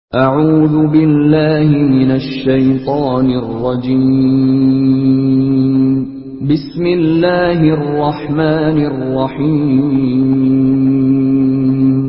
أعوذ بالله من الشيطان الرجيم بسم الله الرحمن الرحيم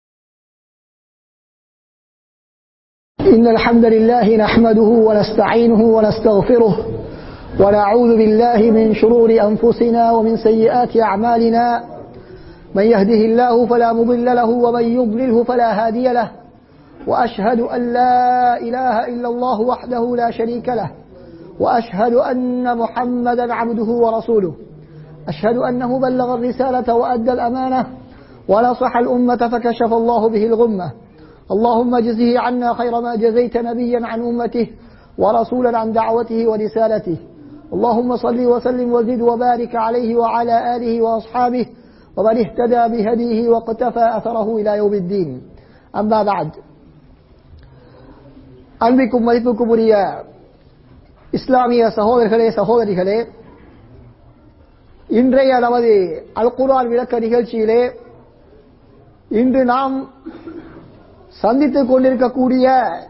إن الحمد لله نحمده ونستعينه ونستغفره ونعوذ بالله من شرور أنفسنا ومن سيئات أعمالنا من يهده الله فلا مضل له ومن يضلله فلا هادي له وأشهد أن لا إله إلا الله وحده لا شريك له وأشهد أن محمدا عبده ورسوله أشهد أنه بلغ الرسالة وأدى الأمانة ونصح الأمة فكشف الله به الغمة اللهم اجزه عنا خير ما جزيت نبيا عن أمته ورسولا عن دعوته ورسالته اللهم صل وسلم وزد وبارك عليه وعلى آله وأصحابه ومن اهتدى بهديه واقتفى أثره إلى يوم الدين أما بعد அன்பிற்கும் மதிப்புக்கும் உரிய இஸ்லாமிய சகோதரர்களே சகோதரிகளே இன்றைய நமது அல் குர்ஆன் விளக்க நிகழ்ச்சியிலே இன்று நாம் சந்தித்துக் கொண்டிருக்கக்கூடிய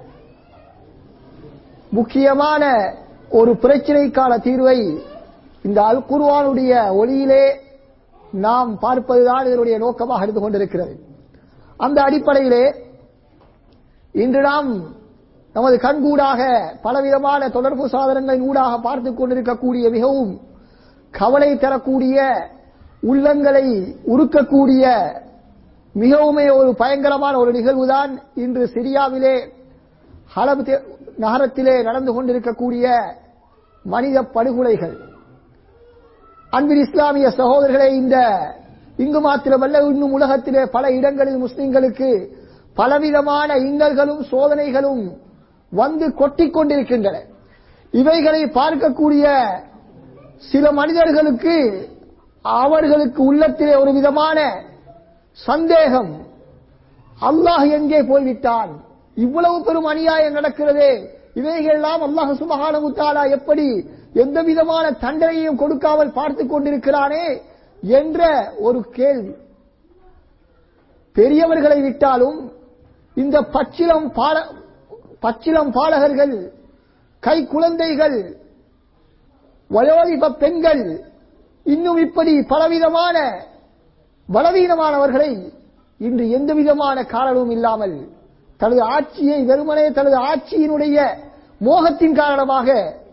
முக்கியமான ஒரு பிரச்சனைக்கான தீர்வை இந்த அல் குர்ஆனுடைய ஒளியிலே நாம் பார்ப்பதுதான் இதனுடைய நோக்கமாக இருந்து கொண்டிருக்கிறது அந்த அடிப்படையிலே இன்று நாம் நமது கண்கூடாக பலவிதமான தொடர்பு சாதனங்களின் ஊடாக பார்த்துக் கொண்டிருக்கக்கூடிய மிகவும் கவலை தரக்கூடிய உள்ளங்களை உருக்கக்கூடிய மிகவுமே ஒரு பயங்கரமான ஒரு நிகழ்வுதான் இன்று சிரியாவிலே ஹலப் நகரத்திலே நடந்து கொண்டிருக்கக்கூடிய மனித படுகொலைகள் அன்பின் இஸ்லாமிய சகோதரர்களே இந்த இங்கு மாத்திரமல்ல இன்னும் உலகத்திலே பல இடங்களில் முஸ்லிம்களுக்கு பலவிதமான இன்னல்களும் சோதனைகளும் வந்து கொட்டிக் கொண்டிருக்கின்றன இவைகளை பார்க்கக்கூடிய சில மனிதர்களுக்கு அவர்களுக்கு உள்ளத்திலே ஒரு விதமான சந்தேகம் அல்லாஹ் எங்கே போய்விட்டான் இவ்வளவு பெரும் அநியாயம் நடக்கிறதே இவைகளெல்லாம் அல்லாஹ் சுபகானமுத்தாலா எப்படி எந்த விதமான தண்டனையும் கொடுக்காமல் பார்த்துக் கொண்டிருக்கிறானே என்ற ஒரு கேள்வி பெரியவர்களை விட்டாலும் இந்த பச்சிலம் பால பச்சிலம் பாலகர்கள் கை குழந்தைகள் வயோதிப பெண்கள் இன்னும் இப்படி பலவிதமான பலவீனமானவர்களை இன்று எந்த விதமான காரணமும் இல்லாமல் தனது ஆட்சியை வெறுமனே தனது ஆட்சியினுடைய மோகத்தின் காரணமாக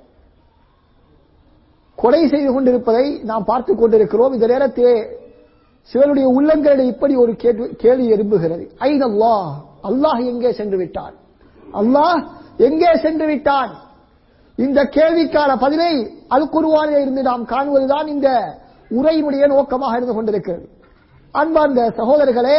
கொலை செய்து கொண்டிருப்பதை நாம் பார்த்துக் கொண்டிருக்கிறோம் இந்த நேரத்திலே சிவனுடைய உள்ளங்களில் இப்படி ஒரு கேள்வி எழும்புகிறது ஐன் அல்லாஹ் அல்லாஹ் எங்கே சென்று விட்டான் அல்லாஹ் எங்கே சென்று விட்டான் இந்த கேள்விக்கான பதிலை அல் குருவானில் இருந்து நாம் காணுவதுதான் இந்த உரையினுடைய நோக்கமாக இருந்து கொண்டிருக்கிறது அன்பார்ந்த சகோதரர்களே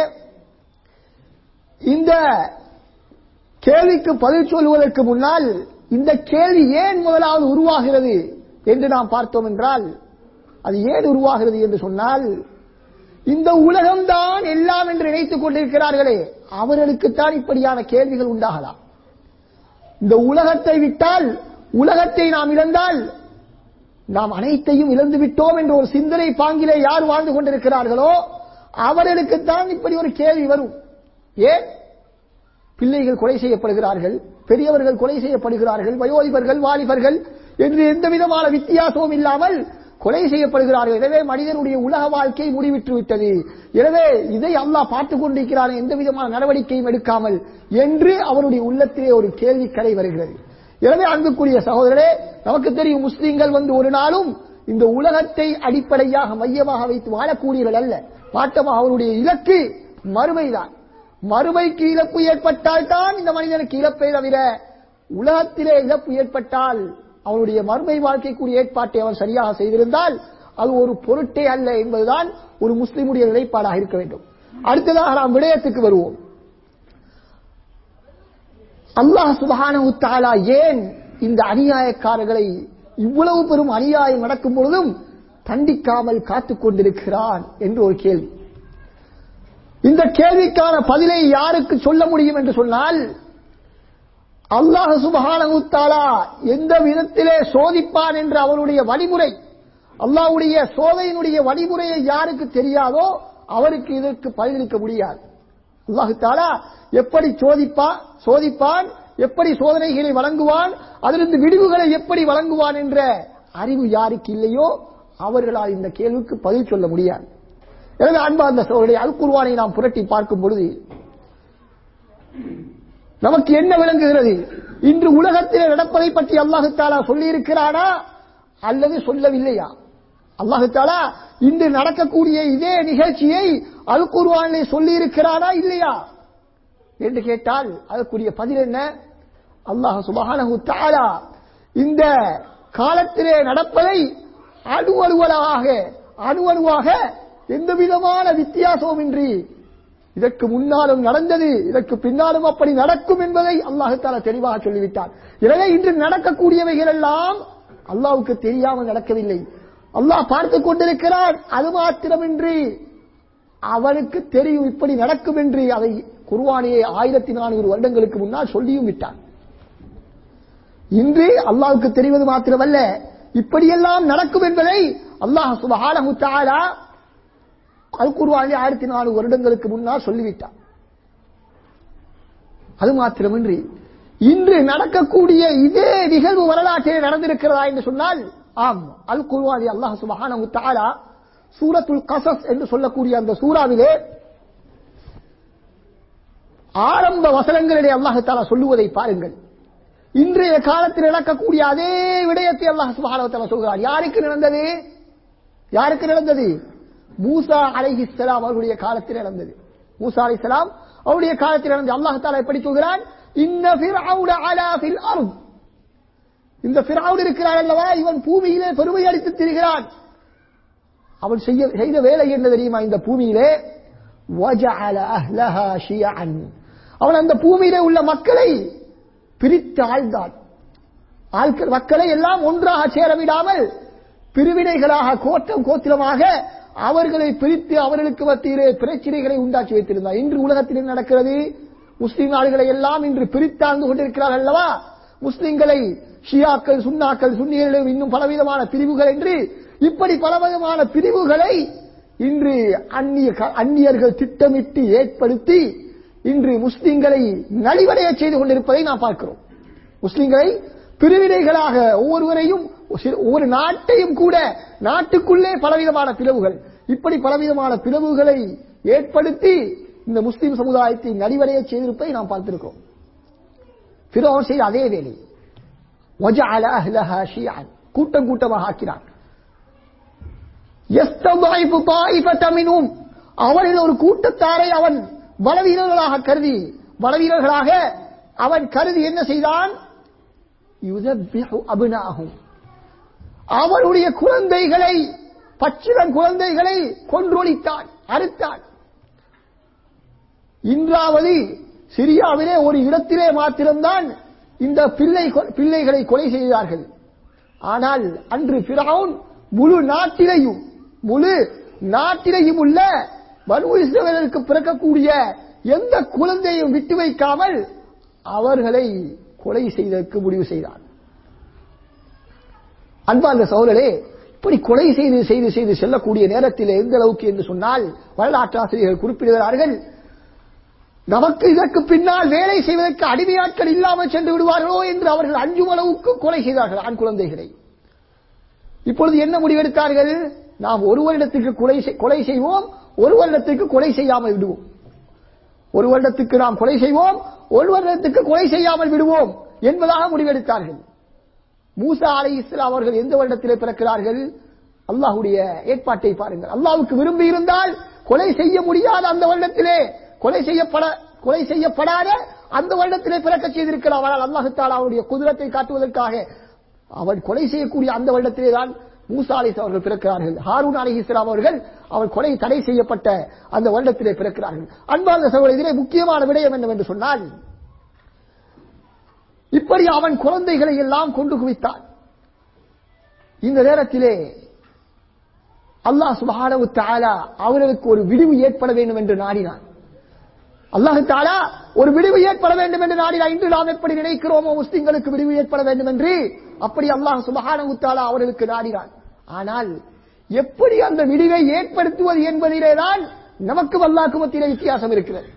இந்த கேள்விக்கு பதில் சொல்வதற்கு முன்னால் இந்த கேள்வி ஏன் முதலாவது உருவாகிறது என்று நாம் பார்த்தோம் என்றால் அது ஏன் உருவாகிறது என்று சொன்னால் இந்த உலகம்தான் எல்லாம் என்று நினைத்துக் கொண்டிருக்கிறார்களே அவர்களுக்குத்தான் இப்படியான கேள்விகள் உண்டாகலாம் இந்த உலகத்தை விட்டால் உலகத்தை நாம் இழந்தால் நாம் அனைத்தையும் இழந்து விட்டோம் என்ற ஒரு சிந்தனை பாங்கிலே யார் வாழ்ந்து கொண்டிருக்கிறார்களோ அவர்களுக்குத்தான் இப்படி ஒரு கேள்வி வரும் ஏன் பிள்ளைகள் கொலை செய்யப்படுகிறார்கள் பெரியவர்கள் கொலை செய்யப்படுகிறார்கள் வயோதிபர்கள் வாலிபர்கள் என்று எந்த விதமான வித்தியாசமும் இல்லாமல் கொலை செய்யப்படுகிறார்கள் எனவே மனிதனுடைய உலக வாழ்க்கை முடிவிட்டு விட்டது எனவே இதை அல்லாஹ் பார்த்துக் கொண்டிருக்கிறான் எந்த விதமான நடவடிக்கையும் எடுக்காமல் என்று அவருடைய உள்ளத்திலே ஒரு கேள்வி கரை வருகிறது எனவே அன்புக்குரிய சகோதரரே நமக்கு தெரியும் முஸ்லீம்கள் வந்து ஒரு நாளும் இந்த உலகத்தை அடிப்படையாக மையமாக வைத்து வாழக்கூடியவர்கள் அல்ல மாற்றமாக அவருடைய இலக்கு மறுமைதான் மறுமைக்கு இழப்பு ஏற்பட்டால் தான் இந்த மனிதனுக்கு இழப்பை தவிர உலகத்திலே இழப்பு ஏற்பட்டால் அவனுடைய மறுமை வாழ்க்கைக்குரிய ஏற்பாட்டை அவன் சரியாக செய்திருந்தால் அது ஒரு பொருட்டே அல்ல என்பதுதான் ஒரு முஸ்லிமுடைய நிலைப்பாடாக இருக்க வேண்டும் அடுத்ததாக நாம் விடயத்துக்கு வருவோம் அல்லாஹ் சுபகான ஏன் இந்த அநியாயக்காரர்களை இவ்வளவு பெரும் அநியாயம் நடக்கும் பொழுதும் தண்டிக்காமல் காத்துக் கொண்டிருக்கிறான் என்று ஒரு கேள்வி இந்த கேள்விக்கான பதிலை யாருக்கு சொல்ல முடியும் என்று சொன்னால் அல்லாஹ் சுபகானகுத்தாலா எந்த விதத்திலே சோதிப்பான் என்ற அவருடைய வழிமுறை அல்லாஹ்வுடைய சோதனையினுடைய வழிமுறையை யாருக்கு தெரியாதோ அவருக்கு இதற்கு பதிலளிக்க முடியாது அல்லாஹு தாலா எப்படி சோதிப்பான் சோதிப்பான் எப்படி சோதனைகளை வழங்குவான் அதிலிருந்து விடிவுகளை எப்படி வழங்குவான் என்ற அறிவு யாருக்கு இல்லையோ அவர்களால் இந்த கேள்விக்கு பதில் சொல்ல முடியாது எனவே அன்பார்ந்த சோழரை அல் குர்வானை நாம் புரட்டி பார்க்கும் பொழுது நமக்கு என்ன விளங்குகிறது இன்று உலகத்தில் நடப்பதை பற்றி அல்லாஹு தாலா சொல்லி இருக்கிறானா அல்லது சொல்லவில்லையா அல்லாஹு தாலா இன்று நடக்கக்கூடிய இதே நிகழ்ச்சியை அல் குர்வானிலே சொல்லி இருக்கிறானா இல்லையா என்று கேட்டால் அதற்குரிய பதில் என்ன அல்லாஹ் சுபஹானஹு தஆலா இந்த காலத்திலே நடப்பதை அணு அணுவலாக அணு அணுவாக எந்த விதமான வித்தியாசமும் இன்றி இதற்கு முன்னாலும் நடந்தது இதற்கு பின்னாலும் அப்படி நடக்கும் என்பதை அல்லாஹு தாலா தெளிவாக சொல்லிவிட்டார் எனவே இன்று நடக்கக்கூடியவைகள் எல்லாம் அல்லாவுக்கு தெரியாமல் நடக்கவில்லை அல்லாஹ் பார்த்துக் கொண்டிருக்கிறான் அது மாத்திரமின்றி அவனுக்கு தெரியும் இப்படி நடக்கும் என்று அதை குர்வானியை ஆயிரத்தி நானூறு வருடங்களுக்கு முன்னால் சொல்லியும் விட்டான் இன்று அல்லாவுக்கு தெரிவது மாத்திரமல்ல இப்படியெல்லாம் நடக்கும் என்பதை அல்லாஹ் சுபஹானஹு தஆலா அல் குர்வானிலே ஆயிரத்தி நானூறு வருடங்களுக்கு முன்னால் சொல்லிவிட்டான் அது மாத்திரமின்றி இன்று நடக்கக்கூடிய இதே நிகழ்வு வரலாற்றிலே நடந்திருக்கிறதா என்று சொன்னால் ஆம் அல் குர்வானி அல்லாஹ் சுபஹானஹு தஆலா சூரத்துல் கசஸ் என்று சொல்லக்கூடிய அந்த சூறாவிலே ஆரம்ப வசனங்களிலே அல்லாஹு தாலா சொல்லுவதை பாருங்கள் இன்றைய காலத்தில் நடக்கக்கூடிய அதே விடயத்தை அல்லாஹ் சுபஹானஹு தஆலா சொல்கிறார் யாருக்கு நடந்தது யாருக்கு நடந்தது மூசா அலைஹிஸ்ஸலாம் அவருடைய காலத்தில் நடந்தது மூசா அலைஹிஸ்ஸலாம் அவருடைய காலத்தில் நடந்தது அல்லாஹ் தாலா எப்படி சொல்கிறான் இன்ன ஃபிர்அவுன அலா ஃபில் அர்த் இந்த ஃபிர்அவுன் இருக்கிறான் அல்லவா இவன் பூமியிலே பெருமை அடித்து திரிகிறான் அவன் செய்ய செய்த வேலை என்ன தெரியுமா இந்த பூமியிலே وَجَعَلَ أَهْلَهَا شِيَعًا அவன் அந்த பூமியிலே உள்ள மக்களை பிரித்து ஆழ்ந்தான் ஆட்கள் மக்களை எல்லாம் ஒன்றாக சேரவிடாமல் பிரிவினைகளாக கோட்டம் கோத்திரமாக அவர்களை பிரித்து அவர்களுக்கு மத்தியிலே பிரச்சனைகளை உண்டாக்கி வைத்திருந்தார் இன்று உலகத்தில் என்ன நடக்கிறது முஸ்லிம் நாடுகளை எல்லாம் இன்று பிரித்தாழ்ந்து கொண்டிருக்கிறார்கள் அல்லவா முஸ்லிம்களை ஷியாக்கள் சுன்னாக்கள் சுன்னிகளிலும் இன்னும் பலவிதமான பிரிவுகள் என்று இப்படி பலவிதமான பிரிவுகளை இன்று அந்நிய அந்நியர்கள் திட்டமிட்டு ஏற்படுத்தி இன்று முஸ்லிம்களை நலிவடைய செய்து கொண்டிருப்பதை நாம் பார்க்கிறோம் முஸ்லிம்களை பிரிவினைகளாக ஒவ்வொருவரையும் ஒவ்வொரு நாட்டையும் கூட நாட்டுக்குள்ளே பலவிதமான பிளவுகள் இப்படி பலவிதமான பிளவுகளை ஏற்படுத்தி இந்த முஸ்லிம் சமுதாயத்தை நலிவடைய செய்திருப்பதை நாம் பார்த்திருக்கிறோம் பிறோன் செய்த அதே வேலை وَجَعَلَ أَهْلَهَا شِيَعًا கூட்டம் கூட்டமாக ஆக்கினான் يَسْتَضْعِفُ طَائِفَةً مِنْهُمْ அவனில் ஒரு கூட்டத்தாரை அவன் பலவீனர்களாக கருதி பலவீனர்களாக அவன் கருதி என்ன செய்தான் يُذَبِّحُ أَبْنَاءَهُمْ அவனுடைய குழந்தைகளை பச்சிலன் குழந்தைகளை கொன்றொழித்தான் அறுத்தான் இன்றாவது சிரியாவிலே ஒரு இடத்திலே மாத்திரம்தான் இந்த பிள்ளை பிள்ளைகளை கொலை செய்தார்கள் ஆனால் அன்று பிறவுன் முழு நாட்டிலையும் முழு நாட்டிலையும் உள்ள மனு இஸ்ரவேலருக்கு பிறக்கக்கூடிய எந்த குழந்தையும் விட்டு வைக்காமல் அவர்களை கொலை செய்ததற்கு முடிவு செய்தார் அன்பார்ந்த சோழரே இப்படி கொலை செய்து செய்து செய்து செல்லக்கூடிய நேரத்தில் எந்த அளவுக்கு என்று சொன்னால் வரலாற்று ஆசிரியர்கள் குறிப்பிடுகிறார்கள் நமக்கு இதற்கு பின்னால் வேலை செய்வதற்கு அடிமையாட்கள் இல்லாமல் சென்று விடுவார்களோ என்று அவர்கள் அஞ்சும் அளவுக்கு கொலை செய்தார்கள் ஆண் குழந்தைகளை இப்பொழுது என்ன முடிவெடுத்தார்கள் நாம் ஒரு வருடத்துக்கு கொலை கொலை செய்வோம் ஒரு வருடத்துக்கு கொலை செய்யாமல் விடுவோம் ஒரு வருடத்துக்கு நாம் கொலை செய்வோம் ஒரு வருடத்துக்கு கொலை செய்யாமல் விடுவோம் என்பதாக முடிவெடுத்தார்கள் மூசா அலை இஸ்லாம் அவர்கள் எந்த வருடத்திலே பிறக்கிறார்கள் அல்லாஹுடைய ஏற்பாட்டை பாருங்கள் அல்லாவுக்கு விரும்பி இருந்தால் கொலை செய்ய முடியாத அந்த வருடத்திலே கொலை செய்யப்பட கொலை செய்யப்படாத அந்த வருடத்திலே பிறக்க செய்திருக்கிறார் ஆனால் அல்லாஹு தாலா அவருடைய குதிரத்தை காட்டுவதற்காக அவன் கொலை செய்யக்கூடிய அந்த வருடத்திலே தான் மூசா அலிஸ் அவர்கள் பிறக்கிறார்கள் ஹாரூன் அலி இஸ்லாம் அவர்கள் அவர் கொலை தடை செய்யப்பட்ட அந்த வருடத்திலே பிறக்கிறார்கள் அன்பார்ந்த சகோதரர் இதிலே முக்கியமான விடயம் என்னவென்று சொன்னால் இப்படி அவன் குழந்தைகளை எல்லாம் கொண்டு குவித்தான் இந்த நேரத்திலே அல்லாஹ் சுபஹானவு தாலா அவர்களுக்கு ஒரு விடிவு ஏற்பட வேண்டும் என்று நாடினான் அல்லாஹு தாலா ஒரு விடிவு ஏற்பட வேண்டும் என்று நாடினார் இன்று நாம் எப்படி நினைக்கிறோமோ முஸ்லிம்களுக்கு விடிவு ஏற்பட வேண்டும் என்று அப்படி அல்லாஹ் சுபஹானவு தாலா அவர்களுக்கு நாடினான் ஆனால் எப்படி அந்த விடிவை ஏற்படுத்துவது என்பதிலேதான் நமக்கு அல்லாஹ்க்கு மத்தியிலே வித்தியாசம் இருக்கிறது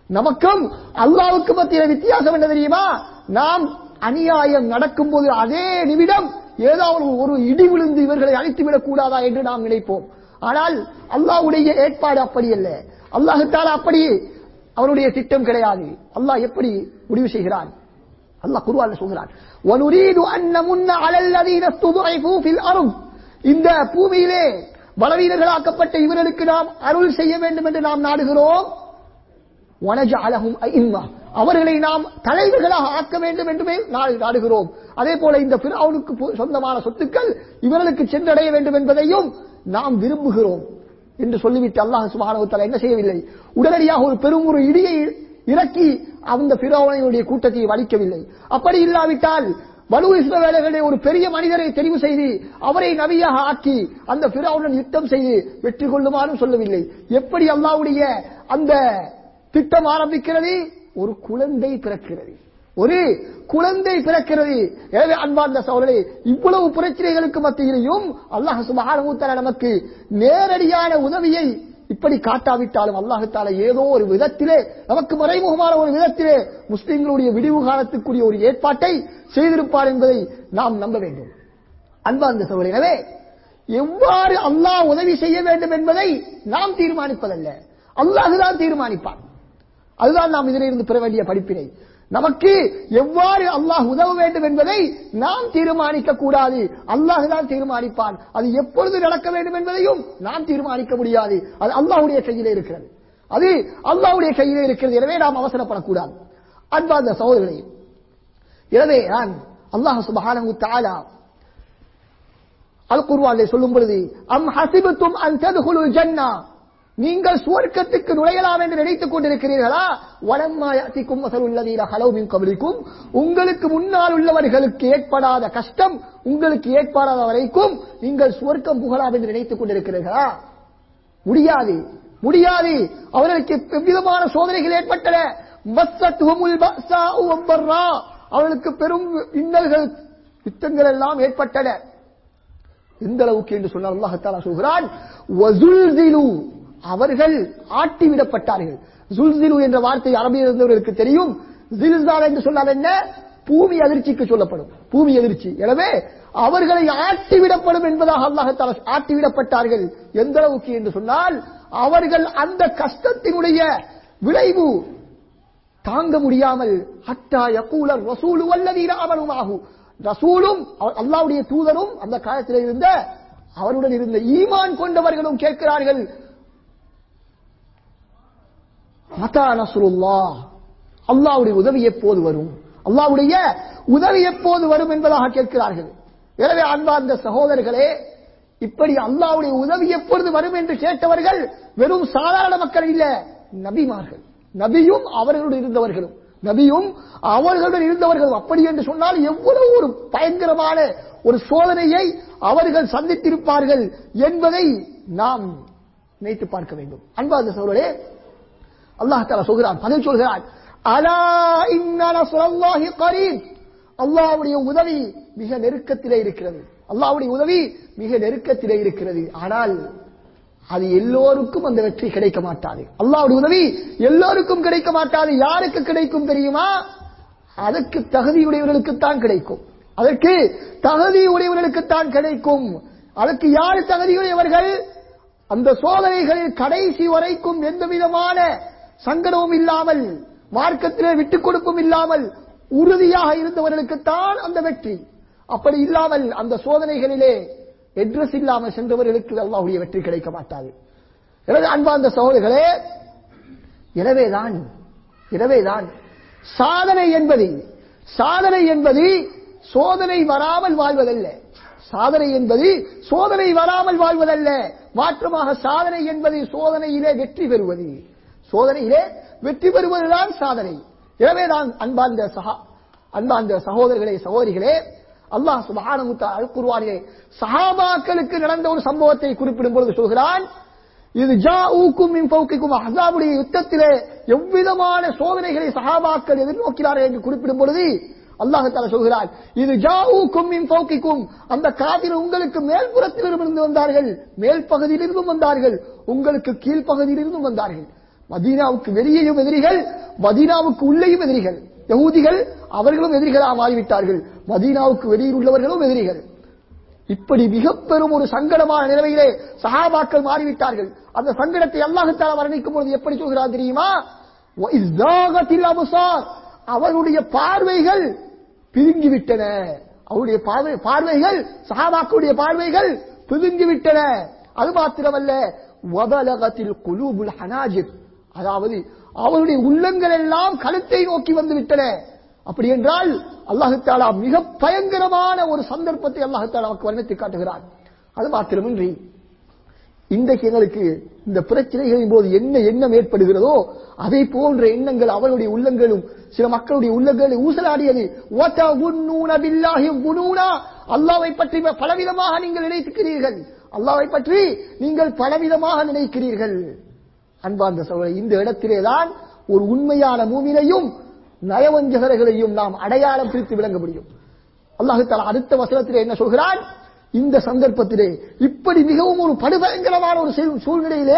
நமக்கும் அல்லாவுக்கு மத்திய வித்தியாசம் என்ன தெரியுமா நாம் அநியாயம் நடக்கும்போது அதே நிமிடம் ஏதாவது ஒரு இடி விழுந்து இவர்களை அழித்து விடக் கூடாதா என்று நாம் நினைப்போம் ஆனால் அல்லாஹ்வுடைய ஏற்பாடு அப்படி அல்ல அல்லாஹுத்தால அப்படி அவருடைய திட்டம் கிடையாது அல்லாஹ் எப்படி முடிவு செய்கிறான் அல்லாஹ் குர்ஆன்ல சொல்கிறான் وَنُرِيدُ أَن نَّمُنَّ عَلَى الَّذِينَ اسْتُضْعِفُوا فِي الْأَرْضِ இந்த பூமியிலே பலவீனர்களாக்கப்பட்ட இவர்களுக்கு நாம் அருள் செய்ய வேண்டும் என்று நாம் நாடுகிறோம் وَنَجْعَلَهُمْ أَئِمَّةً அவர்களை நாம் தலைவர்களாக ஆக்க வேண்டும் என்றுமே நாடு- நாடுகிறோம் அதே போல இந்த பிறவுனுக்கு சொந்தமான சொத்துக்கள் இவர்களுக்கு சென்றடைய வேண்டும் என்பதையும் நாம் விரும்புகிறோம் என்று சொல்லிவிட்டு அல்லாஹ் சுப்ஹானஹு வ தஆலா என்ன செய்யவில்லை உடனடியாக ஒரு பெரும் ஒரு இடியை இறக்கி அந்த பிறவனையுடைய கூட்டத்தை வலிக்கவில்லை அப்படி இல்லாவிட்டால் பனு இஸ்ரவேலர்களை ஒரு பெரிய மனிதரை தெரிவு செய்து அவரை நபியாக ஆக்கி அந்த பிறவுடன் யுத்தம் செய்து வெற்றி கொள்ளுமாறும் சொல்லவில்லை எப்படி அல்லாஹ்வுடைய அந்த திட்டம் ஆரம்பிக்கிறது ஒரு குழந்தை பிறக்கிறது ஒரு குழந்தை பிறக்கிறது எனவே அன்பார்ந்த சோழரே இவ்வளவு பிரச்சனைகளுக்கு மத்தியிலையும் அல்லாஹ் சுப்ஹானஹு வ தஆலா நமக்கு நேரடியான உதவியை இப்படி காட்டாவிட்டாலும் அல்லாஹு தாலா ஏதோ ஒரு விதத்திலே நமக்கு மறைமுகமான ஒரு விதத்திலே முஸ்லிம்களுடைய விடிவு காலத்துக்குரிய ஒரு ஏற்பாட்டை செய்திருப்பார் என்பதை நாம் நம்ப வேண்டும் அன்பார்ந்த சோழரே எனவே எவ்வாறு அல்லாஹ் உதவி செய்ய வேண்டும் என்பதை நாம் தீர்மானிப்பதல்ல அல்லாஹுதான் தீர்மானிப்பான் அதுதான் நாம் இதிலிருந்து பெற வேண்டிய படிப்பினை நமக்கு எவ்வாறு அல்லாஹ் உதவ வேண்டும் என்பதை நாம் தீர்மானிக்க கூடாது அல்லாஹுதான் தீர்மானிப்பான் அது எப்பொழுது நடக்க வேண்டும் என்பதையும் நாம் தீர்மானிக்க முடியாது அது அல்லாஹ்வுடைய கையிலே இருக்கிறது அது அல்லாஹ்வுடைய கையிலே இருக்கிறது எனவே நாம் அவசரப்படக்கூடாது அன்பார்ந்த சகோதரர்களே எனவே நான் அல்லாஹ் சுப்ஹானஹு தஆலா அல் குர்ஆனிலே சொல்லும் பொழுது அம் ஹசிபத்தும் அன் ததுகுலுல் ஜன்னா நீங்கள் சுவர்க்கத்துக்கு நுழையலாம் என்று நினைத்துக் கொண்டிருக்கிறீர்களா வலம்மா யாத்திக்கும் மசலுள்ளதீர ஹலோ மின் கபலிக்கும் உங்களுக்கு முன்னால் உள்ளவர்களுக்கு ஏற்படாத கஷ்டம் உங்களுக்கு ஏற்படாத வரைக்கும் நீங்கள் சுவர்க்கம் புகழலாம் என்று நினைத்துக் கொண்டிருக்கிறீர்களா முடியாது முடியாது அவர்களுக்கு எவ்விதமான சோதனைகள் ஏற்பட்டன மஸ்ஸத்துஹுமுல் பஅஸாஉ வப்பர்ரா. அவர்களுக்கு பெரும் இன்னல்கள் யுத்தங்கள் எல்லாம் ஏற்பட்டன எந்த அளவுக்கு என்று சொன்னால் அல்லாஹ் தஆலா சொல்கிறான் வஸுல்சிலு அவர்கள் ஆட்டிவிடப்பட்டார்கள் ஜுல்சிலு என்ற வார்த்தை அரபியில் இருந்தவர்களுக்கு தெரியும் ஜில்சால் என்று சொன்னால் என்ன பூமி அதிர்ச்சிக்கு சொல்லப்படும் பூமி அதிர்ச்சி எனவே அவர்களை ஆட்டிவிடப்படும் என்பதாக அல்லாஹ் தஆலா ஆட்டிவிடப்பட்டார்கள் எந்த அளவுக்கு என்று சொன்னால் அவர்கள் அந்த கஷ்டத்தினுடைய விளைவு தாங்க முடியாமல் ஹத்தா யகூல ரசூலு வல்லதீன ஆமனுமாகு ரசூலும் அவ- அல்லாஹ்வுடைய தூதரும் அந்த காலத்தில் இருந்த அவருடன் இருந்த ஈமான் கொண்டவர்களும் கேட்கிறார்கள் மதா நஸ்ருல்லாஹ் அல்லாஹ்வுடைய உதவி எப்போது வரும் அல்லாஹ்வுடைய உதவி எப்போது வரும் என்பதாக கேட்கிறார்கள் எனவே அன்பார்ந்த சகோதரர்களே இப்படி அல்லாஹ்வுடைய உதவி எப்பொழுது வரும் என்று கேட்டவர்கள் வெறும் சாதாரண மக்கள் இல்ல நபிமார்கள் நபியும் அவர்களுடன் இருந்தவர்களும் நபியும் அவர்களுடன் இருந்தவர்கள் அப்படி என்று சொன்னால் எவ்வளவு ஒரு பயங்கரமான ஒரு சோதனையை அவர்கள் சந்தித்திருப்பார்கள் என்பதை நாம் நினைத்து பார்க்க வேண்டும் அன்பார்ந்த சகோதரே அல்லாஹ் தஆலா சொல்கிறான் பதில் சொல்கிறான் அலா இன்ன நஸ்ரல்லாஹி கரீப் அல்லாஹ்வுடைய உதவி மிக நெருக்கத்திலே இருக்கிறது அல்லாஹ்வுடைய உதவி மிக நெருக்கத்திலே இருக்கிறது ஆனால் அது எல்லோருக்கும் அந்த வெற்றி கிடைக்க மாட்டாது அல்லாஹ்வுடைய உதவி எல்லோருக்கும் கிடைக்க மாட்டாது யாருக்கு கிடைக்கும் தெரியுமா அதற்கு தகுதியுடையவர்களுக்கு தான் கிடைக்கும் அதற்கு தகுதியுடையவர்களுக்கு தான் கிடைக்கும் அதற்கு யார் தகுதியுடையவர்கள் அந்த சோதனைகளில் கடைசி வரைக்கும் எந்த விதமான சங்கடமும் இல்லாமல் மார்க்கத்திலே விட்டுக் கொடுப்பும் இல்லாமல் உறுதியாக இருந்தவர்களுக்குத்தான் அந்த வெற்றி அப்படி இல்லாமல் அந்த சோதனைகளிலே எட்ரஸ் இல்லாமல் சென்றவர்களுக்கு அல்லாஹ்வுடைய வெற்றி கிடைக்க மாட்டாது எனவே அன்பார்ந்த சகோதரர்களே எனவேதான் எனவேதான் சாதனை என்பது சாதனை என்பது சோதனை வராமல் வாழ்வதல்ல சாதனை என்பது சோதனை வராமல் வாழ்வதல்ல மாற்றமாக சாதனை என்பது சோதனையிலே வெற்றி பெறுவது சோதனையிலே வெற்றி பெறுவதுதான் சாதனை எனவேதான் அன்பார்ந்த சகா அன்பார்ந்த சகோதரர்களே சகோதரிகளே அல்லாஹ் சுப்ஹானஹு வ தஆலா குர்ஆனிலே சஹாபாக்களுக்கு நடந்த ஒரு சம்பவத்தை குறிப்பிடும் பொழுது சொல்கிறான் இது ஜாஊக்கும் மின் ஃபௌகிக்கும் அஹ்ஸாபுடைய யுத்தத்திலே எவ்விதமான சோதனைகளை சஹாபாக்கள் எதிர்நோக்கிறார்கள் என்று குறிப்பிடும் பொழுது அல்லாஹ் தஆலா சொல்கிறான் இது ஜாஊக்கும் மின் ஃபௌகிக்கும் அந்த காதிர் உங்களுக்கு மேல்புறத்திலிருந்து வந்தார்கள் மேல் பகுதியிலிருந்தும் வந்தார்கள் உங்களுக்கு கீழ்ப்பகுதியிலிருந்தும் வந்தார்கள் மதீனாவுக்கு வெளியேயும் எதிரிகள் மதீனாவுக்கு உள்ளேயும் எதிரிகள் யகூதிகள் அவர்களும் எதிரிகளாக மாறிவிட்டார்கள் மதீனாவுக்கு வெளியில் உள்ளவர்களும் எதிரிகள் இப்படி மிக பெரும் ஒரு சங்கடமான நிலைமையிலே சஹாபாக்கள் மாறிவிட்டார்கள் அந்த சங்கடத்தை அல்லாஹுத்தாலா வர்ணிக்கும் பொழுது எப்படி சொல்கிறார் தெரியுமா وَإِذَّاغَتِ الْأَبْصَارُ அவருடைய பார்வைகள் பிதுங்கிவிட்டன அவருடைய பார்வை பார்வைகள் சஹாபாக்களுடைய பார்வைகள் பிதுங்கிவிட்டன அது மாத்திரமல்ல வபலகத்தில் குலூபுல் ஹனாஜிர் அதாவது அவருடைய உள்ளங்கள் எல்லாம் கழுத்தை நோக்கி வந்து விட்டன அப்படி என்றால் அல்லாஹு தாலா மிக பயங்கரமான ஒரு சந்தர்ப்பத்தை அல்லாஹு தாலா நமக்கு வர்ணித்து காட்டுகிறார் அது மாத்திரமின்றி இன்றைக்கு எங்களுக்கு இந்த பிரச்சனைகளின் போது என்ன எண்ணம் ஏற்படுகிறதோ அதை போன்ற எண்ணங்கள் அவருடைய உள்ளங்களும் சில மக்களுடைய உள்ளங்களை ஊசலாடியது وَتَظُنُّونَ بِاللَّهِ الظُّنُونَا அல்லாஹ்வை பற்றி பலவிதமாக நீங்கள் நினைக்கிறீர்கள் அல்லாஹ்வை பற்றி நீங்கள் பலவிதமாக நினைக்கிறீர்கள் அன்பார்ந்த சகோதரர் இந்த இடத்திலே தான் ஒரு உண்மையான மூமினையும் நயவஞ்சகர்களையும் நாம் அடையாளம் பிரித்து விளங்க முடியும் அல்லாஹு தஆலா அடுத்த வசனத்திலே என்ன சொல்கிறான் இந்த சந்தர்ப்பத்திலே இப்படி மிகவும் ஒரு படுபயங்கரமான ஒரு சூழ்- சூழ்நிலையிலே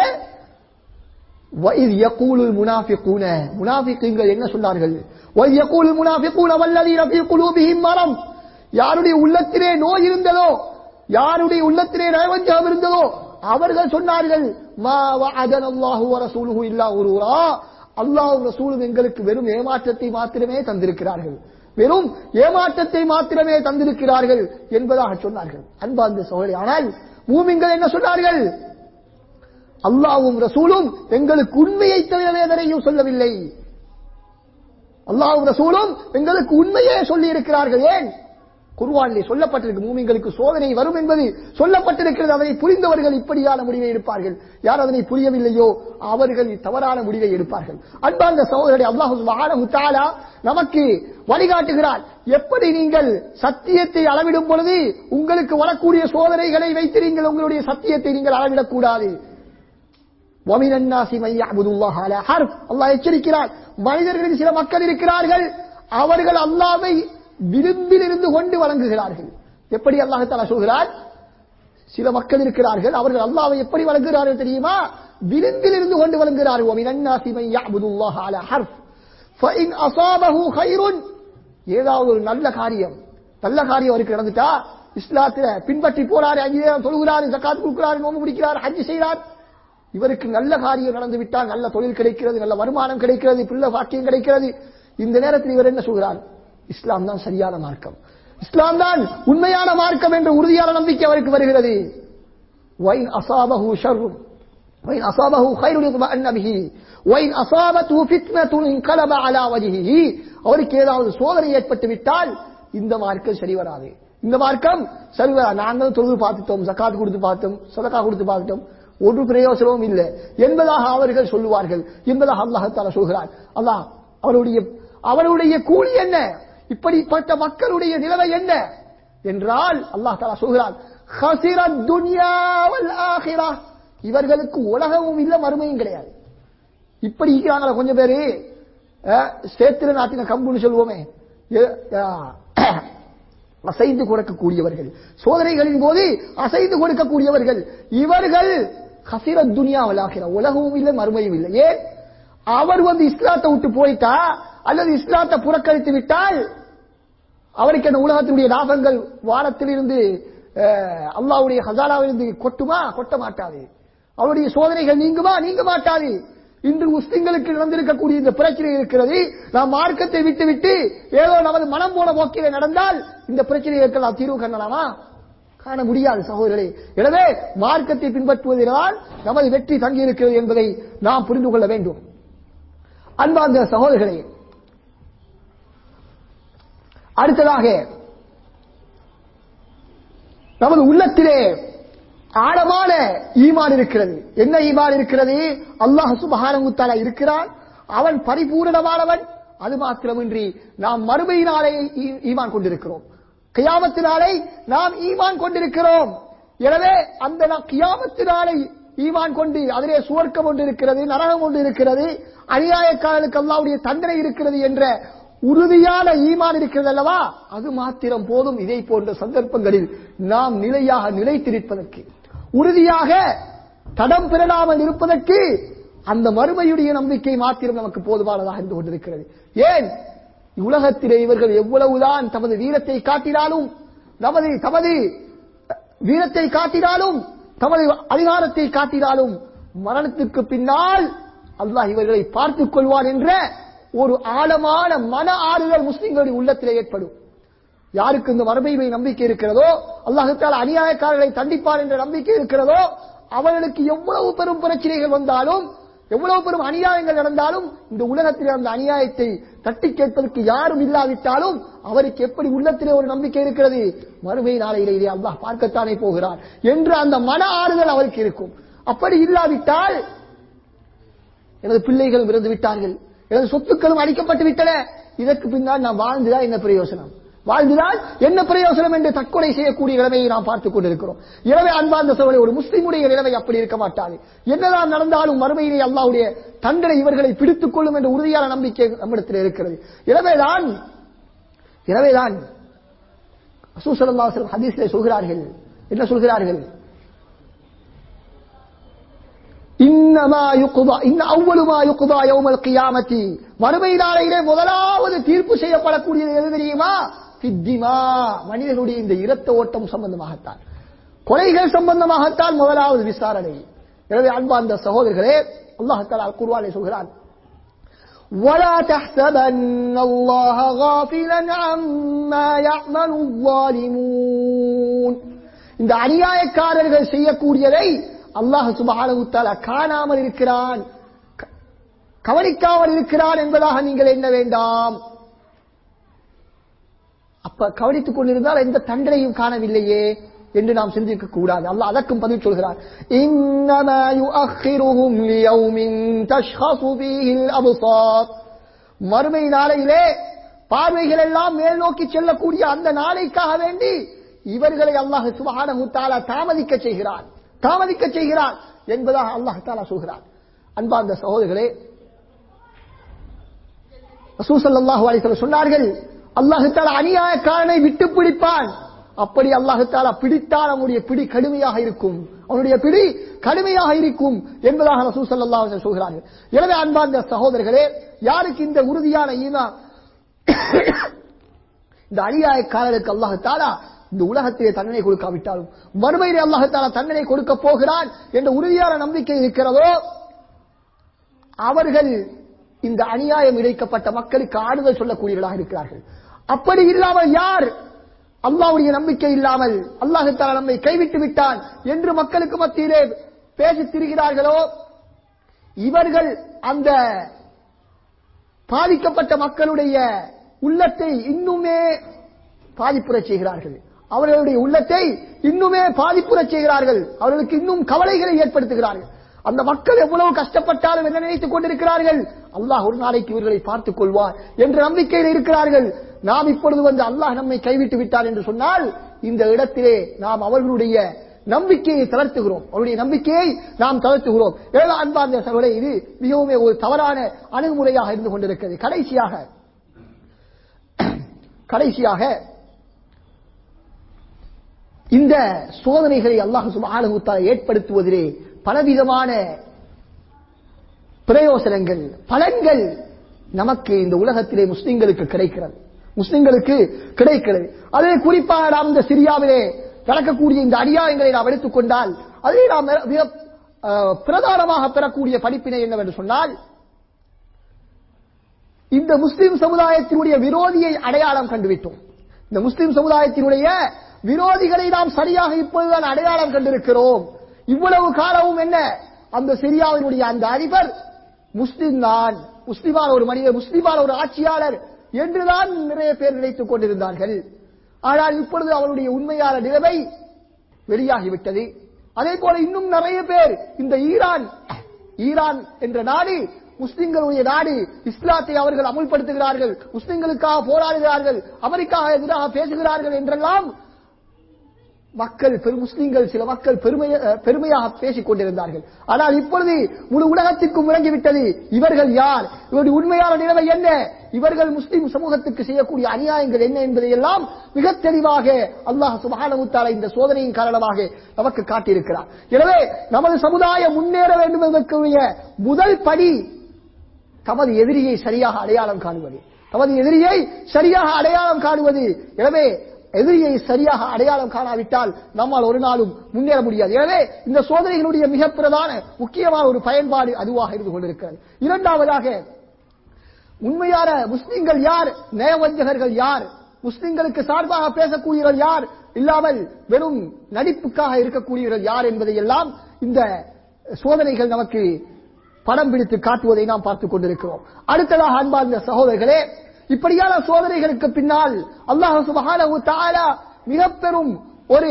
وَإِذْ يَقُولُ الْمُنَافِقُونَ முனாஃபிக்குகள் என்ன சொன்னார்கள் وَإِذْ يَقُولُ الْمُنَافِقُونَ وَالَّذِينَ فِي قُلُوبِهِم مَرَضٌ யாருடைய உள்ளத்திலே நோய் இருந்ததோ யாருடைய உள்ளத்திலே நயவஞ்சகம் இருந்ததோ அவர்கள் சொன்னார்கள் மா வஅதன அல்லாஹு வ ரசூலுஹு இல்லா குரூரா அல்லாஹ்வும் ரசூலும் எங்களுக்கு வெறும் ஏமாற்றத்தை மாத்திரமே தந்திருக்கிறார்கள் வெறும் ஏமாற்றத்தை மாத்திரமே தந்திருக்கிறார்கள் என்பதாக சொன்னார்கள் அன்பார்ந்த சோழி ஆனால் மூமின்கள் என்ன சொன்னார்கள் அல்லாவும் ரசூலும் எங்களுக்கு உண்மையை தவிர வேதனையும் சொல்லவில்லை அல்லாவும் ரசூலும் எங்களுக்கு உண்மையே சொல்லி இருக்கிறார்கள் ஏன் குர்வானிலே சொல்லப்பட்டிருக்கு மூமிங்களுக்கு சோதனை வரும் என்பது சொல்லப்பட்டிருக்கிறது அதனை புரிந்தவர்கள் இப்படியான முடிவை எடுப்பார்கள் யார் அதனை புரியவில்லையோ அவர்கள் தவறான முடிவை எடுப்பார்கள் அன்பார்ந்த சகோதரரை அல்லாஹு சுப்ஹானஹு தஆலா நமக்கு வழிகாட்டுகிறார் எப்படி நீங்கள் சத்தியத்தை அளவிடும் பொழுது உங்களுக்கு வரக்கூடிய சோதனைகளை வைத்து நீங்கள் உங்களுடைய சத்தியத்தை நீங்கள் அளவிடக்கூடாது وَمِنَ النَّاسِ مَن يَعْبُدُ اللَّهَ عَلَى حَرْفٍ அல்லாஹ் எச்சரிக்கிறார் மனிதர்களில் சில மக்கள் இருக்கிறார்கள் அவர்கள் அல்லாஹ்வை விரும்பில் இருந்து கொண்டு வழங்குகிறார்கள் எப்படி அல்லாஹ் தஆலா சொல்கிறார் சில மக்கள் இருக்கிறார்கள் அவர்கள் அல்லாஹ்வை எப்படி வழங்குகிறார்கள் தெரியுமா விரும்பில் இருந்து கொண்டு வழங்குகிறார்கள் وَمِنَ النَّاسِ مَن يَعْبُدُ اللَّهَ عَلى حَرْفٍ فَإِنْ أَصَابَهُ خَيْرٌ ஏதாவது ஒரு நல்ல காரியம் நல்ல காரியம் அவருக்கு நடந்துட்டா இஸ்லாத்துல பின்பற்றி போறாரு அஞ்சு நேரம் தொழுகிறாரு ஜக்காத் கொடுக்கிறாரு நோம்பு பிடிக்கிறார் ஹஜ் செய்கிறார் இவருக்கு நல்ல காரியம் நடந்து விட்டால் நல்ல தொழில் கிடைக்கிறது நல்ல வருமானம் கிடைக்கிறது பிள்ளை பாக்கியம் கிடைக்கிறது இந்த நேரத்தில் இவர் என்ன சொல்கிறார் இஸ்லாம் தான் சரியான மார்க்கம் இஸ்லாம் தான் உண்மையான மார்க்கம் என்ற உறுதியான நம்பிக்கை அவருக்கு வருகிறது வைன் அசாபஹு ஷர்ரும் وإن أصابه خير يطمئن به وإن أصابته فتنة انقلب على وجهه அவருக்கு ஏதாவது சோதனை ஏற்பட்டு விட்டால் இந்த மார்க்கம் சரி வராது இந்த மார்க்கம் சரி வராது நாங்கள் தொழுது பார்த்துட்டோம் ஜக்காத் கொடுத்து பார்த்தோம் சதக்கா கொடுத்து பார்த்துட்டோம் ஒரு பிரயோசனமும் இல்லை என்பதாக அவர்கள் சொல்லுவார்கள் என்பதாக அல்லாஹ் தாலா சொல்கிறார் அல்லாஹ் அவருடைய அவருடைய கூலி என்ன இப்படிப்பட்ட மக்களுடைய நிலைமை என்ன என்றால் அல்லாஹ் தாலா சொல்கிறார் "ஹஸிர துன்யா வல் ஆখিরা." இவர்களுக்கு உலகமும் இல்லை மறுமையும் கிடையாது இப்படி இருக்கிறாங்களா கொஞ்சம் பேரு அஹ், சேத்திர நாட்டின கம்புன்னு சொல்லுவோமே எ- அஹ், அசைந்து கொடுக்கக்கூடியவர்கள் சோதனைகளின் போது அசைந்து கொடுக்கக்கூடியவர்கள் இவர்கள் ஹசிர துனியா வலாகிற உலகமும் இல்லை மறுமையும் இல்லை ஏன் அவர் வந்து இஸ்லாத்தை விட்டு போயிட்டா அல்லது இஸ்லாத்தை புறக்கணித்து விட்டால் அவருக்கு அந்த உலகத்தினுடைய லாபங்கள் வானத்திலிருந்து அஹ், அல்லாஹ்வுடைய ஹசானாவிலிருந்து கொட்டுமா கொட்ட மாட்டாது அவருடைய சோதனைகள் நீங்குமா நீங்க மாட்டாது இன்று முஸ்லிம்களுக்கு நடந்திருக்கக்கூடிய இந்த பிரச்சனை இருக்கிறது நாம் மார்க்கத்தை விட்டு விட்டு ஏதோ நமது மனம் போன போக்கிலே நடந்தால் இந்த பிரச்சனைகளுக்கு நாம் தீர்வு காணலாமா காண முடியாது சகோதரர்களே எனவே மார்க்கத்தை பின்பற்றுவதினால் நமது வெற்றி தங்கியிருக்கிறது என்பதை நாம் புரிந்து கொள்ள வேண்டும் அன்பார்ந்த சகோதரர்களே அடுத்ததாக நமது உள்ளத்திலே ஆழமான ஈமான் இருக்கிறது என்ன ஈமான் இருக்கிறது அல்லாஹ் சுபஹானஹு தஆலா இருக்கிறான் அவன் பரிபூரணமானவன் அது மாத்திரமின்றி நாம் மறுமையினாலே ஈ- ஈமான் கொண்டிருக்கிறோம் கியாமத்தினாலே நாம் ஈமான் கொண்டிருக்கிறோம் எனவே அந்த நாம் கியாமத்தினாலே ஈமான் கொண்டு அதிலே சுவர்க்கம் ஒன்று இருக்கிறது நரகம் ஒன்று இருக்கிறது அநியாயக்காரர்களுக்கு அல்லாவுடைய தண்டனை இருக்கிறது என்ற உறுதியான ஈமான் இருக்கிறது அல்லவா அது மாத்திரம் போதும் இதை போன்ற சந்தர்ப்பங்களில் நாம் நிலையாக நிலைத்திருப்பதற்கு உறுதியாக தடம் பெறலாமல் இருப்பதற்கு அந்த மறுமையுடைய நம்பிக்கை மாத்திரம் நமக்கு போதுமானதாக இருந்து கொண்டிருக்கிறது ஏன் உலகத்திலே இவர்கள் எவ்வளவுதான் தமது வீரத்தை காட்டினாலும் நமது தமது வீரத்தை காட்டினாலும் தமது அதிகாரத்தை காட்டினாலும் மரணத்துக்கு பின்னால் அல்லாஹ் இவர்களை பார்த்துக் கொள்வான் என்ற ஒரு ஆழமான மன ஆறுதல் முஸ்லிம்களுடைய உள்ளத்திலே ஏற்படும் யாருக்கு இந்த மறுமையை நம்பிக்கை இருக்கிறதோ அல்லாஹத்தால் அநியாயக்காரர்களை தண்டிப்பார் என்ற நம்பிக்கை இருக்கிறதோ அவர்களுக்கு எவ்வளவு பெரும் பிரச்சனைகள் வந்தாலும் எவ்வளவு பெரும் அநியாயங்கள் நடந்தாலும் இந்த உலகத்திலே அந்த அநியாயத்தை தட்டி கேட்பதற்கு யாரும் இல்லாவிட்டாலும் அவருக்கு எப்படி உள்ளத்திலே ஒரு நம்பிக்கை இருக்கிறது மறுமை நாளையிலே இதை அல்லாஹ் பார்க்கத்தானே போகிறார் என்று அந்த மன ஆறுதல் அவருக்கு இருக்கும் அப்படி இல்லாவிட்டால் எனது பிள்ளைகள் இறந்து விட்டார்கள் எனது சொத்துக்களும் அளிக்கப்பட்டு விட்டன இதற்கு பின்னால் நாம் வாழ்ந்துதான் என்ன பிரயோசனம் வாழ்ந்துதான் என்ன பிரயோசனம் என்று தற்கொலை செய்யக்கூடிய நிலைமையை நாம் பார்த்துக் கொண்டிருக்கிறோம் எனவே அன்பார்ந்த சோழனை ஒரு முஸ்லிமுடைய நிலைமை அப்படி இருக்க மாட்டாது என்னதான் நடந்தாலும் மறுமையிலே அல்லாவுடைய தண்டனை இவர்களை பிடித்துக் கொள்ளும் என்ற உறுதியான நம்பிக்கை நம்மிடத்தில் இருக்கிறது எனவேதான் எனவேதான் ரசூசல்லாஹு ஹதீஸிலே சொல்கிறார்கள் என்ன சொல்கிறார்கள் இன்னமா யுக்தா இன்ன அவ்வளுமா யுக்தா யௌமல் கியாமத்தி மறுமை நாளையிலே முதலாவது தீர்ப்பு செய்யப்படக்கூடியது எது தெரியுமா சித்திமா மனிதனுடைய இந்த இரத்த ஓட்டம் சம்பந்தமாகத்தான் கொலைகள் சம்பந்தமாகத்தான் முதலாவது விசாரணை எனவே அன்பார்ந்த சகோதரர்களே அல்லாஹால குர்வானை சொல்கிறான் ولا تحسبن الله غافلا عما يعمل الظالمون இந்த அநியாயக்காரர்கள் செய்யக்கூடியதை அல்லாஹ் சுபஹானஹு தஆலா காணாமல் இருக்கிறான் க- கவனிக்காமல் இருக்கிறான் என்பதாக நீங்கள் எண்ண வேண்டாம் அப்ப கவனித்துக் கொண்டிருந்தால் எந்த தண்டனையும் காணவில்லையே என்று நாம் சிந்திக்க கூடாது அல்லாஹ் அதற்கும் பதில் சொல்கிறார் இன்னமா யுஅخிருஹும் லியௌமின் தஷ்ஹஸு ஃபீஹில் அப்சார் மறுமை நாளையிலே பார்வைகள் எல்லாம் மேல் நோக்கி செல்லக்கூடிய அந்த நாளைக்காக வேண்டி இவர்களை அல்லாஹ் சுபஹானஹு தஆலா தாமதிக்க செய்கிறான் தாமதிக்க செய்கிறான் என்பதாக அல்லாஹ் தஆலா சொல்கிறான் அன்பார்ந்த சகோதரர்களே ரசூசல்லாஹு அலைஹி சொன்னார்கள் அல்லாஹு தாலா அநியாயக்காரனை விட்டு பிடிப்பான் அப்படி அல்லாஹு தாலா பிடித்தால் அவனுடைய பிடி கடுமையாக இருக்கும் அவனுடைய பிடி கடுமையாக இருக்கும் என்பதாக ரசூல் ஸல்லல்லாஹு அலைஹி வஸல்லம் சொல்கிறார்கள் எனவே அன்பார்ந்த சகோதரர்களே யாருக்கு இந்த உறுதியான ஈமான் இந்த அநியாயக்காரருக்கு அல்லாஹு தாலா இந்த உலகத்திலே தண்டனை கொடுக்காவிட்டாலும் மறுமையிலே அல்லாஹு தாலா தண்டனை கொடுக்க போகிறான் என்ற உறுதியான நம்பிக்கை இருக்கிறதோ அவர்கள் இந்த அநியாயம் இழைக்கப்பட்ட மக்களுக்கு ஆறுதல் சொல்லக்கூடியவர்களாக இருக்கிறார்கள் அப்படி இல்லாமல் யார் அல்லாவுடைய நம்பிக்கை இல்லாமல் அல்லாஹு தாலா நம்மை கைவிட்டு விட்டான் என்று மக்களுக்கு மத்தியிலே பேசித் திரிகிறார்களோ இவர்கள் அந்த பாதிக்கப்பட்ட மக்களுடைய உள்ளத்தை இன்னுமே பாதிப்புறச் செய்கிறார்கள் அவர்களுடைய உள்ளத்தை இன்னுமே பாதிப்புறச் செய்கிறார்கள் அவர்களுக்கு இன்னும் கவலைகளை ஏற்படுத்துகிறார்கள் அந்த மக்கள் எவ்வளவு கஷ்டப்பட்டாலும் என்ன நினைத்துக் கொண்டிருக்கிறார்கள் அல்லாஹ் ஒரு நாளைக்கு இவர்களை பார்த்துக் கொள்வார் என்ற நம்பிக்கையில் இருக்கிறார்கள் நாம் இப்பொழுது வந்து அல்லாஹ் நம்மை கைவிட்டு விட்டார் என்று சொன்னால் இந்த இடத்திலே நாம் அவர்களுடைய நம்பிக்கையை தளர்த்துகிறோம் அவருடைய நம்பிக்கையை நாம் தளர்த்துகிறோம் ஏழு அன்பார்ந்த சகோதரே இது மிகவும் ஒரு தவறான அணுகுமுறையாக இருந்து கொண்டிருக்கிறது கடைசியாக கடைசியாக இந்த சோதனைகளை அல்லாஹ் சுப்ஹானஹு தஆலா ஏற்படுத்துவதிலே பலவிதமான பிரயோசனங்கள் பலன்கள் நமக்கு இந்த உலகத்திலே முஸ்லிம்களுக்கு கிடைக்கிறது முஸ்லிம்களுக்கு கிடைக்கிறது அதிலே குறிப்பாக நாம் இந்த சிரியாவிலே நடக்கக்கூடிய இந்த அநியாயங்களை நாம் எடுத்துக் கொண்டால் அதிலே நாம் மிக அஹ், பிரதானமாக பெறக்கூடிய படிப்பினை என்னவென்று சொன்னால் இந்த முஸ்லிம் சமுதாயத்தினுடைய விரோதியை அடையாளம் கண்டுவிட்டோம் இந்த முஸ்லிம் சமுதாயத்தினுடைய விரோதிகளை நாம் சரியாக இப்பொழுதுதான் அடையாளம் கண்டிருக்கிறோம் இவ்வளவு காலமும் என்ன அந்த சிரியாவினுடைய அந்த அதிபர் முஸ்லிம் தான் முஸ்லிமான ஒரு மனிதர் முஸ்லிமான ஒரு ஆட்சியாளர் என்றுதான் நிறைய பேர் நினைத்துக் கொண்டிருந்தார்கள் ஆனால் இப்பொழுது அவருடைய உண்மையான நிலைமை வெளியாகிவிட்டது அதே போல இன்னும் நிறைய பேர் இந்த ஈரான் ஈரான் என்ற நாடு முஸ்லிம்களுடைய நாடு இஸ்லாத்தை அவர்கள் அமுல்படுத்துகிறார்கள் முஸ்லிம்களுக்காக போராடுகிறார்கள் அமெரிக்காக எதிராக பேசுகிறார்கள் என்றெல்லாம் மக்கள் பெரு முஸ்லிம்கள் சில மக்கள் பெருமைய- அஹ், பெருமையாக பேசிக் கொண்டிருந்தார்கள் ஆனால் இப்பொழுது முழு உலகத்திற்கும் விளங்கிவிட்டது இவர்கள் யார் இவருடைய உண்மையான நிலைமை என்ன இவர்கள் முஸ்லிம் சமூகத்துக்கு செய்யக்கூடிய அநியாயங்கள் என்ன என்பதை எல்லாம் மிக தெளிவாக அல்லாஹ் சுபஹானஹு தஆலா இந்த சோதனையின் காரணமாக நமக்கு காட்டியிருக்கிறார் எனவே நமது சமுதாயம் முன்னேற வேண்டும் என்பதற்குரிய முதல் படி தமது எதிரியை சரியாக அடையாளம் காணுவது தமது எதிரியை சரியாக அடையாளம் காணுவது எனவே எதிரியை சரியாக அடையாளம் காணாவிட்டால் நம்மால் ஒரு நாளும் முன்னேற முடியாது எனவே இந்த சோதனைகளுடைய மிக பிரதான முக்கியமான ஒரு பயன்பாடு அதுவாக இருந்து கொண்டிருக்கிறது இரண்டாவதாக உண்மையான முஸ்லிம்கள் யார் நயவஞ்சகர்கள் யார் முஸ்லிம்களுக்கு சார்பாக பேசக்கூடியவர்கள் யார் இல்லாமல் வெறும் நடிப்புக்காக இருக்கக்கூடியவர்கள் யார் என்பதை எல்லாம் இந்த சோதனைகள் நமக்கு படம் பிடித்து காட்டுவதை நாம் பார்த்துக் கொண்டிருக்கிறோம் அடுத்ததாக அன்பார்ந்த சகோதரர்களே இப்படியான சோதனைகளுக்கு பின்னால் அல்லாஹ் சுபஹானஹு தஆலா மிக பெரும் ஒரு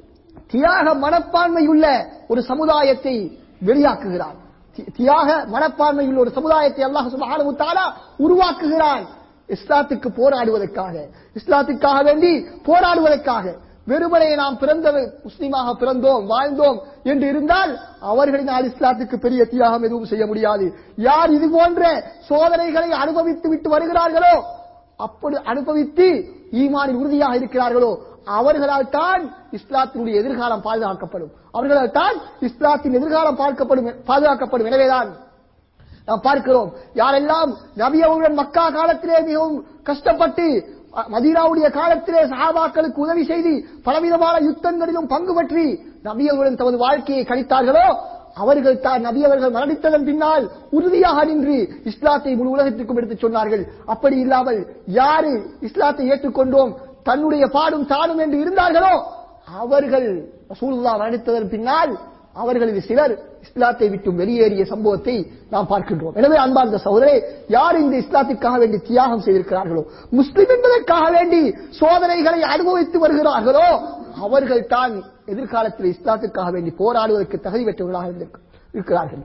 தியாக மனப்பான்மையுள்ள ஒரு சமுதாயத்தை வெளியாக்குகிறான் தி- தியாக மனப்பான்மையுள்ள ஒரு சமுதாயத்தை அல்லாஹ் சுப்ஹானஹு தஆலா உருவாக்குகிறான் இஸ்லாத்துக்கு போராடுவதற்காக இஸ்லாத்துக்காக வேண்டி போராடுவதற்காக வெறுமனே நாம் பிறந்த முஸ்லீமாக பிறந்தோம் வாழ்ந்தோம் என்று இருந்தால் அவர்களினால் இஸ்லாத்துக்கு பெரிய தியாகம் எதுவும் செய்ய முடியாது யார் இது போன்ற சோதனைகளை அனுபவித்து விட்டு வருகிறார்களோ அப்படி அனுபவித்து ஈமானில் உறுதியாக இருக்கிறார்களோ அவர்களால் தான் இஸ்லாத்தினுடைய எதிர்காலம் பாதுகாக்கப்படும் அவர்களால் தான் இஸ்லாத்தின் எதிர்காலம் பார்க்கப்படும் பாதுகாக்கப்படும் எனவேதான் நாம் பார்க்கிறோம் யாரெல்லாம் நபி அவர்களுடன் மக்கா காலத்திலே மிகவும் கஷ்டப்பட்டு அ, மதீனாவுடைய காலத்திலே சஹாபாக்களுக்கு உதவி செய்து பலவிதமான யுத்தங்களிலும் பங்கு பற்றி நபி அவர்களுடன் தமது வாழ்க்கையை கழித்தார்களோ அவர்கள் தான் நபி அவர்கள் மரணித்ததன் பின்னால் உறுதியாக நின்று இஸ்லாத்தை முழு உலகத்திற்கும் எடுத்துச் சொன்னார்கள் அப்படி இல்லாமல் யாரு இஸ்லாத்தை ஏற்றுக்கொண்டோம் தன்னுடைய பாடும் தானும் என்று இருந்தார்களோ அவர்கள் ரசூலுல்லாஹ் மரணித்ததன் பின்னால் அவர்களில் சிலர் இஸ்லாத்தை விட்டு வெளியேறிய சம்பவத்தை நாம் பார்க்கின்றோம் எனவே அன்பார்ந்த சகோதரே யார் இந்த இஸ்லாத்திற்காக வேண்டி தியாகம் செய்திருக்கிறார்களோ முஸ்லிம் என்பதற்காக வேண்டி சோதனைகளை அனுபவித்து வருகிறார்களோ அவர்கள் தான் எதிர்காலத்தில் இஸ்லாத்துக்காக வேண்டி போராடுவதற்கு தகுதி பெற்றவர்களாக இருந்திருக்க- இருக்கிறார்கள்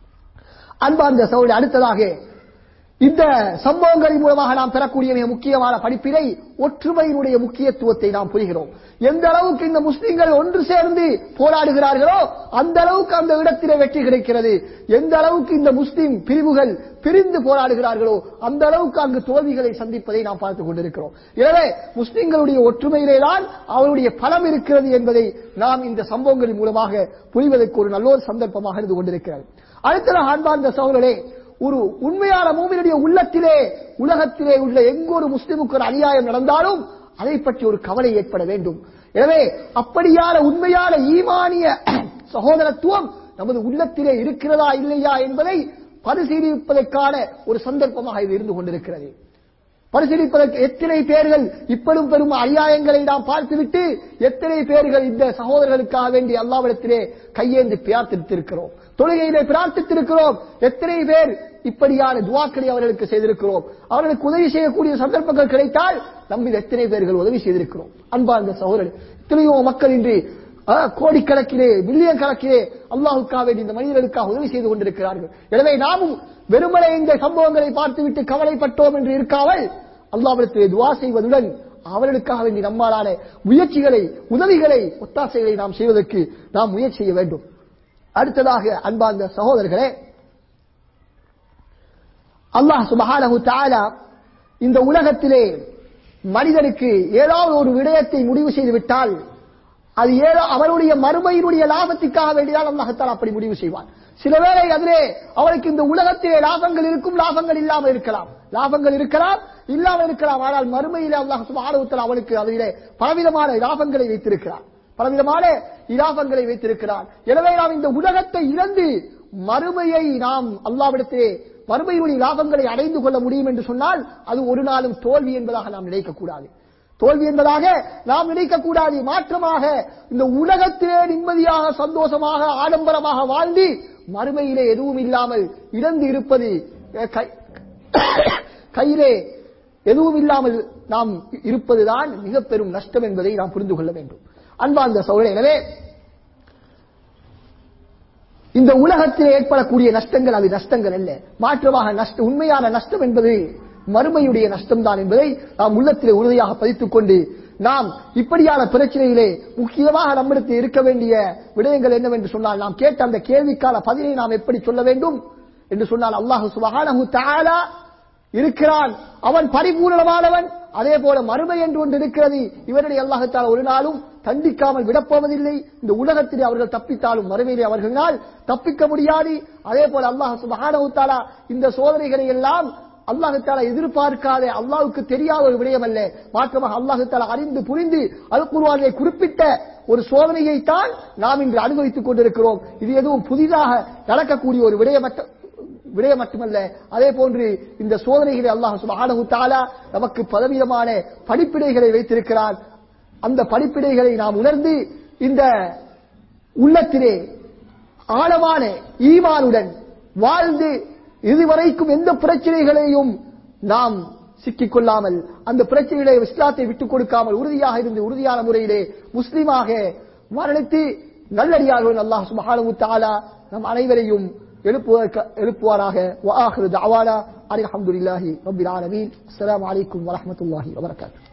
அன்பார்ந்த சகோதரி அடுத்ததாக இந்த சம்பவங்களின் மூலமாக நாம் பெறக்கூடிய மிக முக்கியமான படிப்பினை ஒற்றுமையினுடைய முக்கியத்துவத்தை நாம் புரிகிறோம் எந்த அளவுக்கு இந்த முஸ்லிம்கள் ஒன்று சேர்ந்து போராடுகிறார்களோ அந்த அளவுக்கு அந்த இடத்திலே வெற்றி கிடைக்கிறது எந்த அளவுக்கு இந்த முஸ்லிம் பிரிவுகள் பிரிந்து போராடுகிறார்களோ அந்த அளவுக்கு அங்கு தோல்விகளை சந்திப்பதை நாம் பார்த்துக் கொண்டிருக்கிறோம் எனவே முஸ்லிம்களுடைய ஒற்றுமையிலே தான் அவருடைய பலம் இருக்கிறது என்பதை நாம் இந்த சம்பவங்களின் மூலமாக புரிவதற்கு ஒரு நல்ல ஒரு சந்தர்ப்பமாக இருந்து கொண்டிருக்கிறது அடுத்ததாக அன்பார்ந்த சகோதரே ஒரு உண்மையான மூமினுடைய உள்ளத்திலே உலகத்திலே உள்ள எங்கொரு முஸ்லிமுக்கு ஒரு அநியாயம் நடந்தாலும் அதை பற்றி ஒரு கவலை ஏற்பட வேண்டும் எனவே அப்படியான உண்மையான ஈமானிய சகோதரத்துவம் நமது உள்ளத்திலே இருக்கிறதா இல்லையா என்பதை பரிசீலிப்பதற்கான ஒரு சந்தர்ப்பமாக இது இருந்து கொண்டிருக்கிறது பரிசீலிப்பதற்கு எத்தனை பேர்கள் இப்படும் பெரும் அநியாயங்களை நாம் பார்த்துவிட்டு எத்தனை பேர்கள் இந்த சகோதரர்களுக்காக வேண்டி அல்லாவிடத்திலே கையேந்து பிரார்த்தித்திருக்கிறோம் தொழுகையிலே பிரார்த்தித்திருக்கிறோம் எத்தனை பேர் இப்படியான துவாக்களை அவர்களுக்கு செய்திருக்கிறோம் அவர்களுக்கு உதவி செய்யக்கூடிய சந்தர்ப்பங்கள் கிடைத்தால் நம்மில் எத்தனை பேர்கள் உதவி செய்திருக்கிறோம் அன்பார்ந்த சகோதரர் எத்தனையோ மக்கள் இன்று ஆ, கோடிக்கணக்கிலே மில்லியன் கணக்கிலே அல்லாஹுக்காக வேண்டி இந்த மனிதர்களுக்காக உதவி செய்து கொண்டிருக்கிறார்கள் எனவே நாமும் வெறுமனே இந்த சம்பவங்களை பார்த்துவிட்டு கவலைப்பட்டோம் என்று இருக்காமல் அல்லாவிடத்திலே துவா செய்வதுடன் அவர்களுக்காக வேண்டி நம்மாலான முயற்சிகளை உதவிகளை ஒத்தாசைகளை நாம் செய்வதற்கு நாம் முயற்சி செய்ய வேண்டும் அடுத்ததாக அன்பார்ந்த சகோதரர்களே அல்லாஹ் சுபஹானஹு தஆலா இந்த உலகத்திலே மனிதனுக்கு ஏதாவது ஒரு விடயத்தை முடிவு செய்து விட்டால் அது ஏதோ அவருடைய மறுமையினுடைய லாபத்திற்காக வேண்டிதான் அல்லாஹத்தால் அப்படி முடிவு செய்வான் சில வேளை அதிலே அவனுக்கு இந்த உலகத்திலே லாபங்கள் இருக்கும் லாபங்கள் இல்லாமல் இருக்கலாம் லாபங்கள் இருக்கலாம் இல்லாமல் இருக்கலாம் ஆனால் மறுமையிலே அல்லாஹ் சுப்ஹானஹு வ அவனுக்கு அதிலே பலவிதமான லாபங்களை வைத்திருக்கிறார் பலவிதமான இலாபங்களை வைத்திருக்கிறார் எனவே நாம் இந்த உலகத்தை இழந்து மறுமையை நாம் அல்லாவிடத்திலே மறுமையினுடைய லாபங்களை அடைந்து கொள்ள முடியும் என்று சொன்னால் அது ஒரு நாளும் தோல்வி என்பதாக நாம் நினைக்கக்கூடாது தோல்வி என்பதாக நாம் நினைக்கக்கூடாது மாற்றமாக இந்த உலகத்திலே நிம்மதியாக சந்தோஷமாக ஆடம்பரமாக வாழ்ந்து மறுமையிலே எதுவும் இல்லாமல் இழந்து இருப்பது அஹ், கை- கையிலே எதுவும் இல்லாமல் நாம் இருப்பதுதான் மிக பெரும் நஷ்டம் என்பதை நாம் புரிந்து கொள்ள வேண்டும் அன்பார்ந்த சோழ எனவே இந்த உலகத்தில் ஏற்படக்கூடிய நஷ்டங்கள் அது நஷ்டங்கள் அல்ல மாற்றமாக நஷ்ட உண்மையான நஷ்டம் என்பது மறுமையுடைய நஷ்டம்தான் என்பதை நாம் உள்ளத்திலே உறுதியாக பதித்துக் கொண்டு நாம் இப்படியான பிரச்சனையிலே முக்கியமாக நம்மிடத்தில் இருக்க வேண்டிய விடயங்கள் என்னவென்று சொன்னால் நாம் கேட்ட அந்த கேள்விக்கான பதிலை நாம் எப்படி சொல்ல வேண்டும் என்று சொன்னால் அல்லாஹு சுபஹானஹு தஆலா இருக்கிறான் அவன் பரிபூரணமானவன் அதே போல மறுமை என்று ஒன்று இருக்கிறது இவருடைய அல்லாஹத்தால் ஒரு நாளும் தண்டிக்காமல் விடப்போவதில்லை இந்த உலகத்திலே அவர்கள் தப்பித்தாலும் மறுமையிலே அவர்களால் தப்பிக்க முடியாது அதே போல அல்லாஹ் சுபஹானஹு தஆலா இந்த சோதனைகளை எல்லாம் அல்லாஹு தாலா எதிர்பார்க்காத அல்லாஹ்வுக்கு தெரியாத ஒரு விடயம் அல்ல மாற்றமாக அல்லாஹு தாலா அறிந்து புரிந்து அல் குர்ஆனிலே குறிப்பிட்ட ஒரு சோதனையை தான் நாம் இன்று அனுபவித்துக் கொண்டிருக்கிறோம் இது எதுவும் புதிதாக நடக்கக்கூடிய ஒரு விடயமற்ற விடயம் மட்டுமல்ல அதே போன்று இந்த சோதனைகளை அல்லாஹ் சுப்ஹானஹு தஆலா நமக்கு பலவிதமான படிப்பினைகளை வைத்திருக்கிறார் அந்த படிப்பினைகளை நாம் உணர்ந்து இந்த உள்ளத்திலே ஆழமான ஈமானுடன் வாழ்ந்து இதுவரைக்கும் எந்த பிரச்சனைகளையும் நாம் சிக்கிக் கொள்ளாமல் அந்த பிரச்சனைகளை இஸ்லாத்தை விட்டுக் கொடுக்காமல் உறுதியாக இருந்து உறுதியான முறையிலே முஸ்லிமாக மரணித்து நல்லடியார்கள் அல்லாஹ் சுப்ஹானஹு தஆலா நம் அனைவரையும் எழுப்புவதற்கு- எழுப்புவாராக வஆஹிரு தஅவானா அல்ஹம்துலில்லாஹி ரப்பில் ஆலமீன் அஸ்ஸலாமு அலைக்கும் வரஹ்மத்துல்லாஹி வபரகாத்துஹு